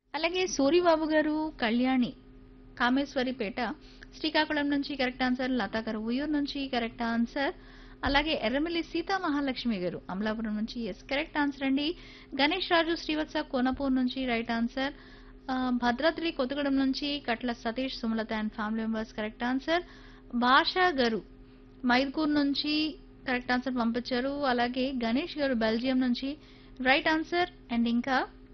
అలాగే సూరిబాబు గారు కళ్యాణి కామేశ్వరిపేట శ్రీకాకుళం నుంచి కరెక్ట్ ఆన్సర్ లతా గారు ఉయ్యూరు నుంచి కరెక్ట్ ఆన్సర్ అలాగే ఎర్రమల్లి సీతా మహాలక్ష్మి గారు అమలాపురం నుంచి ఎస్ కరెక్ట్ ఆన్సర్ అండి గణేష్ రాజు శ్రీవత్స కోనపూర్ నుంచి రైట్ ఆన్సర్ ఆ, భద్రాద్రి కొత్తగూడెం నుంచి Katla Satish Sumalatha and family members correct answer Bhasha గారు మైర్కూర్ నుంచి కరెక్ట్ ఆన్సర్ పంపించారు అలాగే గణేష్ గారు బెల్జియం నుంచి రైట్ ఆన్సర్ అండ్ ఇంకా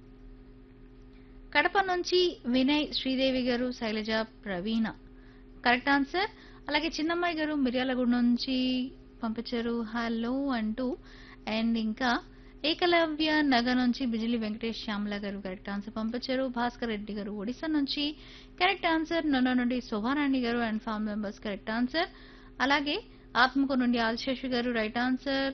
కడప నుంచి వినయ్ శ్రీదేవి గారు శైలజ ప్రవీణ కరెక్ట్ ఆన్సర్ అలాగే చిన్నమ్మాయి గారు మిర్యాలగూడ నుంచి పంపించారు హలో అంటూ అండ్ ఇంకా ఏకలవ్య నగర్ నుంచి బిజిలి వెంకటేష్ శ్యామల గారు కరెక్ట్ ఆన్సర్ పంపించారు భాస్కర్ రెడ్డి గారు ఒడిశా నుంచి కరెక్ట్ ఆన్సర్ నొన్న నుండి శోభారాణి గారు and family members correct answer అలాగే ఆత్మకూరు నుండి ఆదిశేషు గారు రైట్ ఆన్సర్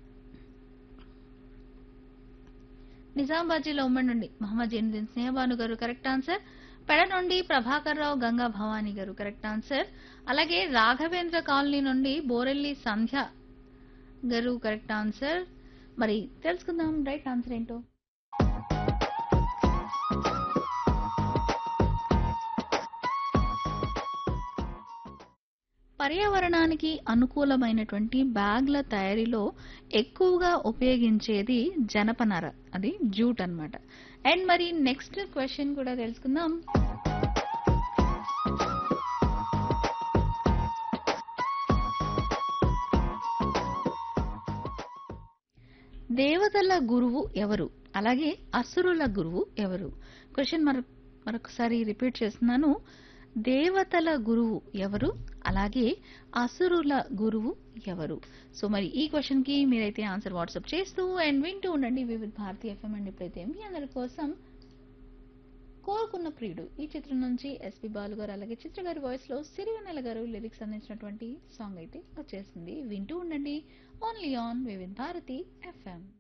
నిజామాబాద్ జిల్లా ఉమ్మడి నుండి మహమ్మద్ జైనుద్దీన్ స్నేహబాను గారు కరెక్ట్ ఆన్సర్ పెడ నుండి ప్రభాకర్ రావు గంగా భవానీ గారు కరెక్ట్ ఆన్సర్ అలాగే రాఘవేంద్ర కాలనీ నుండి బోరెల్లి సంధ్య గారు కరెక్ట్ ఆన్సర్ మరి తెలుసుకుందాం రైట్ ఆన్సర్ ఏంటో పర్యావరణానికి అనుకూలమైనటువంటి బ్యాగ్ల తయారీలో ఎక్కువగా ఉపయోగించేది జనపనార అది జూట్ అన్నమాట అండ్ మరి నెక్స్ట్ క్వశ్చన్ కూడా తెలుసుకుందాం దేవతల గురువు ఎవరు అలాగే అసురుల గురువు ఎవరు క్వశ్చన్ మరొ మరొకసారి రిపీట్ చేస్తున్నాను దేవతల గురువు ఎవరు అలాగే అసురుల గురువు ఎవరు సో మరి ఈ క్వశ్చన్ కి మీరైతే ఆన్సర్ వాట్సాప్ చేస్తూ అండ్ వింటూ ఉండండి వివిధ భారతి ఎఫ్ఎం అండ్ ఇప్పుడైతే మీ అందరి కోసం కోరుకున్న ప్రియుడు ఈ చిత్రం నుంచి ఎస్పి బాలు గారు అలాగే చిత్ర గారి వాయిస్ లో సిరివెన్నెల గారు లిరిక్స్ అందించినటువంటి సాంగ్ అయితే వచ్చేసింది వింటూ ఉండండి ఓన్లీ ఆన్ వివిధ భారతి ఎఫ్ఎం